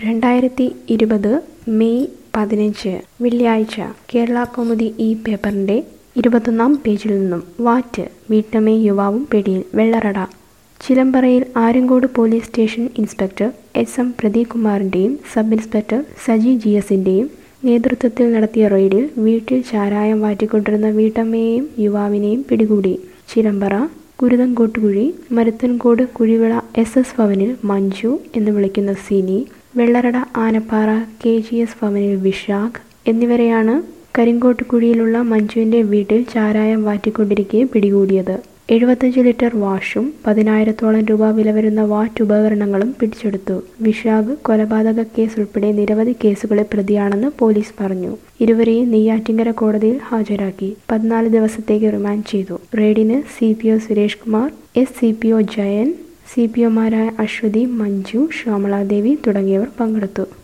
രണ്ടായിരത്തി ഇരുപത് മെയ് പതിനഞ്ച് വെള്ളിയാഴ്ച കേരള കൗമുദി ഈ പേപ്പറിന്റെ ഇരുപത്തൊന്നാം പേജിൽ നിന്നും വാറ്റ് വീട്ടമ്മയും യുവാവും പിടിയിൽ വെള്ളറട ചിലമ്പറയിൽ Aryancode police station inspector S M Pradeep കുമാറിന്റെയും സബ് ഇൻസ്പെക്ടർ സജി ജി എസിന്റെയും നേതൃത്വത്തിൽ നടത്തിയ റെയ്ഡിൽ വീട്ടിൽ ചാരായം വാറ്റിക്കൊണ്ടിരുന്ന വീട്ടമ്മയെയും യുവാവിനെയും പിടികൂടി ചിലമ്പറ കുരുതൻകോട്ടുകുഴി മരുത്തൻകോട് കുഴിവിള എസ് എസ് ഭവനിൽ മഞ്ജു എന്ന് വിളിക്കുന്ന Sini Vellarada Anappara K G S ഭവനിൽ വിശാഖ് എന്നിവരെയാണ് കരിങ്കോട്ടുകുഴിയിലുള്ള മഞ്ജുവിന്റെ വീട്ടിൽ ചാരായം വാറ്റിക്കൊണ്ടിരിക്കെ പിടികൂടിയത് എഴുപത്തഞ്ച് ലിറ്റർ വാഷും പതിനായിരത്തോളം രൂപ വില വരുന്ന വാറ്റ് ഉപകരണങ്ങളും പിടിച്ചെടുത്തു വിശാഖ് കൊലപാതക കേസ് ഉൾപ്പെടെ നിരവധി കേസുകളിൽ പ്രതിയാണെന്ന് പോലീസ് പറഞ്ഞു ഇരുവരെയും നെയ്യാറ്റിങ്കര കോടതിയിൽ ഹാജരാക്കി പതിനാല് ദിവസത്തേക്ക് റിമാൻഡ് ചെയ്തു റെയ്ഡിന് C P O Suresh Kumar S C P O Jayan C P ഒമാരായ അശ്വതി മഞ്ജു ശ്യാമളാദേവി തുടങ്ങിയവർ പങ്കെടുത്തു